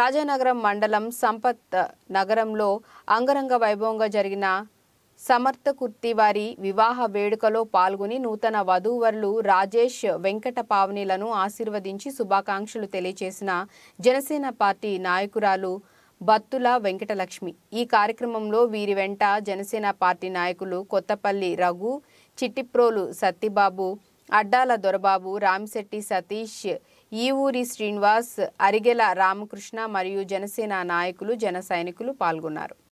రాజానగరం మండలం సంపత్ నగరంలో అంగరంగ వైభవంగా జరిగిన సమర్థ కుర్తి వారి వివాహ వేడుకలో పాల్గొని నూతన వధూవరులు రాజేష్ వెంకట పావనిలను ఆశీర్వదించి శుభాకాంక్షలు తెలియజేసిన జనసేన పార్టీ నాయకురాలు బత్తుల వెంకటలక్ష్మి ఈ కార్యక్రమంలో వీరి వెంట జనసేన పార్టీ నాయకులు కొత్తపల్లి రఘు చిట్టిప్రోలు సత్తిబాబు అడ్డాల దొరబాబు రామిశెట్టి సతీష్ ఈవూరి శ్రీనివాస్ అరిగెల రామకృష్ణ మరియు జనసేన నాయకులు జన సైనికులు పాల్గొన్నారు